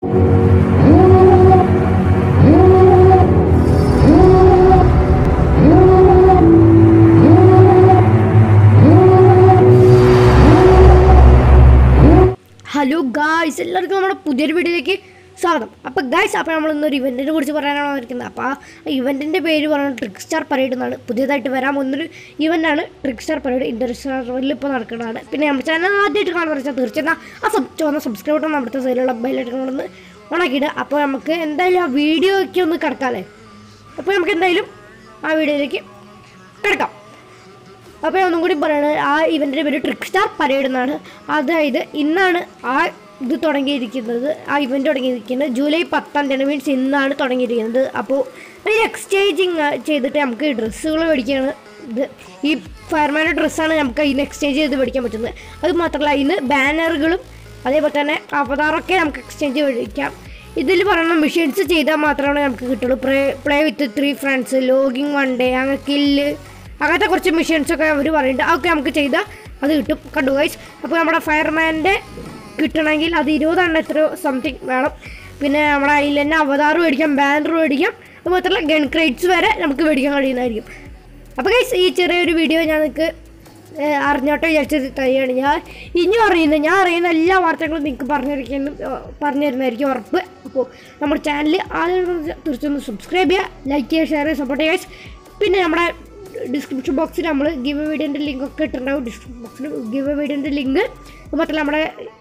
hello guys എല്ലാവർക്കും നമ്മുടെ പുതിയൊരു വീഡിയോയിലേക്ക് സ്വാഗതം അപ്പോൾ ഗായ്സ് അപ്പോൾ നമ്മൾ ഇന്നൊരു ഇവൻറ്റിനെ കുറിച്ച് പറയാനാണ് വന്നിരിക്കുന്നത് അപ്പോൾ ആ ഇവൻറ്റിൻ്റെ പേര് പറയുന്നത് ട്രിക് സ്റ്റാർ പരേഡ് എന്നാണ് പുതിയതായിട്ട് വരാൻ പോകുന്നൊരു ഇവൻ്റാണ് ട്രിക് സ്റ്റാർ പരേഡ് ഇൻ്റർനാഷണലിൽ ഇപ്പോൾ നടക്കുന്നതാണ് പിന്നെ നമ്മുടെ ചാനൽ ആദ്യമായിട്ട് കാണുന്ന വെച്ചാൽ തീർച്ചയായും ആ സബ് ചുവന്ന സബ്സ്ക്രൈബ് ബട്ടൺ നമ്മുടെ സൈഡിലുള്ള ബെല്ലൈക്കണമെന്ന് ഓണാക്കിയിട്ട് അപ്പോൾ നമുക്ക് എന്തായാലും ആ വീഡിയോയ്ക്ക് ഒന്ന് കിടക്കാമല്ലേ അപ്പോൾ നമുക്ക് എന്തായാലും ആ വീഡിയോയിലേക്ക് കിടക്കാം അപ്പോൾ ഞാൻ ഒന്നും കൂടി പറയുന്നത് ആ ഇവൻറ്റിൻ്റെ പേര് ട്രിക് സ്റ്റാർ പരേഡ് എന്നാണ് അതായത് ഇന്നാണ് ആ ഇത് തുടങ്ങിയിരിക്കുന്നത് ആ ഇവൻറ്റ് തുടങ്ങിയിരിക്കുന്നത് ജൂലൈ പത്താം തീയതി മീൻസ് ഇന്നാണ് തുടങ്ങിയിരിക്കുന്നത് അപ്പോൾ അതിന് എക്സ്ചേഞ്ചിങ് ചെയ്തിട്ട് നമുക്ക് ഡ്രസ്സുകൾ മേടിക്കുകയാണ് ഇത് ഈ ഫയർമാൻ്റെ ഡ്രസ്സാണ് നമുക്ക് അതിന് എക്സ്ചേഞ്ച് ചെയ്ത് മേടിക്കാൻ പറ്റുന്നത് അത് മാത്രമല്ല അതിന് ബാനറുകളും അതേപോലെ തന്നെ അവതാറൊക്കെ നമുക്ക് എക്സ്ചേഞ്ച് മേടിക്കാം ഇതിൽ പറയുന്ന മെഷീൻസ് ചെയ്താൽ മാത്രമേ നമുക്ക് കിട്ടുള്ളൂ play play with three friends logging one day അങ്ങനെ കില്ല് അങ്ങനത്തെ കുറച്ച് മെഷീൻസ് ഒക്കെ അവർ പറയുന്നുണ്ട് അതൊക്കെ നമുക്ക് ചെയ്താൽ അത് കിട്ടും കണ്ടു ഗൈസ് അപ്പോൾ നമ്മുടെ ഫയർമാൻ്റെ കിട്ടണമെങ്കിൽ അത് ഇരുപതെണ്ണം എത്രയോ സംതിങ് വേണം പിന്നെ നമ്മുടെ അതിൽ തന്നെ അവതാർ മേടിക്കാം ബാനർ മേടിക്കാം അത് മാത്രമല്ല ഗൺ ക്രേറ്റ്സ് വരെ നമുക്ക് മേടിക്കാൻ കഴിയുന്നതായിരിക്കും അപ്പോൾ ഗൈസ് ഈ ചെറിയൊരു വീഡിയോ ഞാൻ നിങ്ങൾക്ക് ഏഹ്, അറിഞ്ഞോട്ടെ വിചാരിച്ചത് തരികയാണ് ഞാൻ ഇനി അറിയുന്ന ഞാൻ അറിയുന്ന എല്ലാ വാർത്തകളും നിങ്ങൾക്ക് പറഞ്ഞിരിക്കുന്നു പറഞ്ഞു തരുന്നതായിരിക്കും ഉറപ്പ് അപ്പോൾ നമ്മുടെ ചാനൽ ആദ്യം തീർച്ചയായും സബ്സ്ക്രൈബ് ചെയ്യുക ലൈക്ക് ചെയ്യുക ഷെയർ ചെയ്യുക സപ്പോർട്ട് ചെയ്യുക പിന്നെ നമ്മുടെ ഡിസ്ക്രിപ്ഷൻ ബോക്സിൽ നമ്മൾ ഗിവ് വീഡിയോൻ്റെ ലിങ്ക് ഒക്കെ ഇട്ടിട്ടുണ്ടാവും ഡിസ്ക്രിപ്ഷൻ ബോക്സിൽ ഗിവ് വീഡിയോൻ്റെ ലിങ്ക് മാത്രമല്ല നമ്മുടെ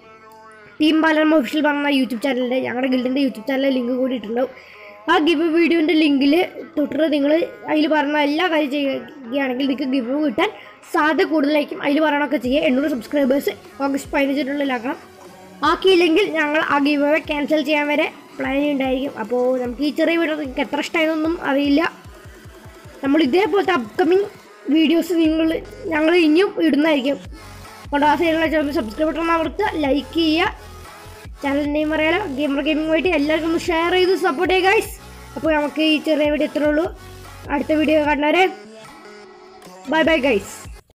ടീം ബാലർമ ഒഫീഷ്യൽ പറഞ്ഞ യൂട്യൂബ് ചാനലിൻ്റെ ഞങ്ങളുടെ ഗിൽഡിൻ്റെ യൂട്യൂബ് ചാനലിലെ ലിങ്ക് കൂടി ഇട്ടിട്ടുണ്ടാവും ആ ഗിവ് വീഡിയോൻ്റെ ലിങ്കിൽ തൊട്ടിട്ട് നിങ്ങൾ അതിൽ പറഞ്ഞ എല്ലാ കാര്യം ചെയ്യുകയാണെങ്കിൽ നിങ്ങൾക്ക് ഗിവ് കിട്ടാൻ സാധ്യത കൂടുതലായിരിക്കും അതിൽ പറയണമൊക്കെ ചെയ്യുക എണ്ണൂറ് സബ്സ്ക്രൈബേഴ്സ് ഓഗസ്റ്റ് പതിനഞ്ചിനുള്ളിലാക്കണം ആക്കിയില്ലെങ്കിൽ ഞങ്ങൾ ആ ഗിവ് അവേ ക്യാൻസൽ ചെയ്യാൻ വരെ പ്ലാൻ ഉണ്ടായിരിക്കും അപ്പോൾ നമുക്ക് ഈ ചെറിയ വീഡിയോ നിങ്ങൾക്ക് എത്ര ഇഷ്ടമായതൊന്നും അറിയില്ല നമ്മൾ ഇതേപോലത്തെ അപ്കമിങ് വീഡിയോസ് നിങ്ങൾ ഞങ്ങൾ ഇനിയും ഇടുന്നതായിരിക്കും അതുകൊണ്ട് ആ സൈഡിലുള്ള ചാനൽ സബ്സ്ക്രൈബ് ബട്ടൺ അമർത്തുക ലൈക്ക് ചെയ്യുക ചാനൽ നെയിം അറിയാലോ ഗെയിമർ ഗെയിമിംഗ് ആയിട്ട് എല്ലാവർക്കും ഒന്ന് ഷെയർ ചെയ്ത് സപ്പോർട്ട് ചെയ്യുക ഗൈസ് അപ്പോൾ നമുക്ക് ഈ ചെറിയ വീഡിയോ എത്ര ഉള്ളൂ അടുത്ത വീഡിയോ കാണുന്നവരെ ബൈ ബൈ ഗൈസ്